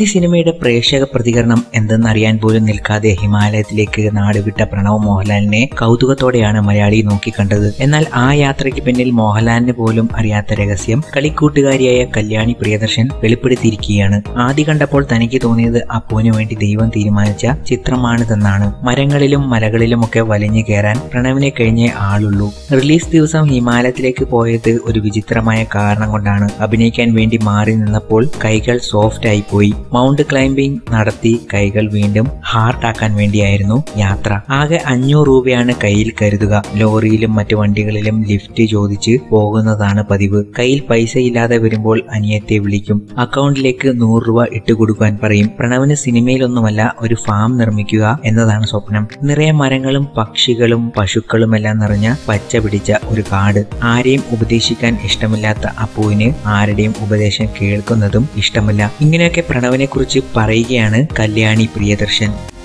ആദ്യ സിനിമയുടെ പ്രേക്ഷക പ്രതികരണം എന്തെന്നറിയാൻ പോലും നിൽക്കാതെ ഹിമാലയത്തിലേക്ക് നാടുവിട്ട പ്രണവ് മോഹൻലാലിനെ കൗതുകത്തോടെയാണ് മലയാളി നോക്കിക്കണ്ടത് എന്നാൽ ആ യാത്രയ്ക്ക് പിന്നിൽ മോഹൻലാലിന് പോലും അറിയാത്ത രഹസ്യം കളിക്കൂട്ടുകാരിയായ കല്യാണി പ്രിയദർശൻ വെളിപ്പെടുത്തിയിരിക്കുകയാണ് ആദ്യ കണ്ടപ്പോൾ തനിക്ക് തോന്നിയത് അപ്പുവിന് വേണ്ടി ദൈവം തീരുമാനിച്ച ചിത്രമാണിതെന്നാണ് മരങ്ങളിലും മലകളിലുമൊക്കെ വലിഞ്ഞു കയറാൻ പ്രണവിനെ കഴിഞ്ഞേ ആളുള്ളൂ റിലീസ് ദിവസം ഹിമാലയത്തിലേക്ക് പോയത് ഒരു വിചിത്രമായ കാരണം കൊണ്ടാണ് അഭിനയിക്കാൻ വേണ്ടി മാറി നിന്നപ്പോൾ കൈകൾ സോഫ്റ്റ് ആയി പോയി മൗണ്ട് ക്ലൈംബിംഗ് നടത്തി കൈകൾ വീണ്ടും ഹാർഡ് ആക്കാൻ വേണ്ടിയായിരുന്നു യാത്ര ആകെ അഞ്ഞൂറ് രൂപയാണ് കയ്യിൽ കരുതുക ലോറിയിലും മറ്റു വണ്ടികളിലും ലിഫ്റ്റ് ചോദിച്ച് പോകുന്നതാണ് പതിവ് കയ്യിൽ പൈസ ഇല്ലാതെ വരുമ്പോൾ അനിയത്തെ വിളിക്കും അക്കൗണ്ടിലേക്ക് നൂറ് രൂപ ഇട്ടുകൊടുക്കാൻ പറയും പ്രണവിന് സിനിമയിലൊന്നുമല്ല ഒരു ഫാം നിർമ്മിക്കുക എന്നതാണ് സ്വപ്നം നിറയെ മരങ്ങളും പക്ഷികളും പശുക്കളുമെല്ലാം നിറഞ്ഞ പച്ച പിടിച്ച ഒരു കാട് ആരെയും ഉപദേശിക്കാൻ ഇഷ്ടമില്ലാത്ത അപ്പുവിന് ആരുടെയും ഉപദേശം കേൾക്കുന്നതും ഇഷ്ടമല്ല ഇങ്ങനെയൊക്കെ പ്രണവിനെ കുറിച്ച് പറയുകയാണ് കല്യാണി പ്രിയദർശൻ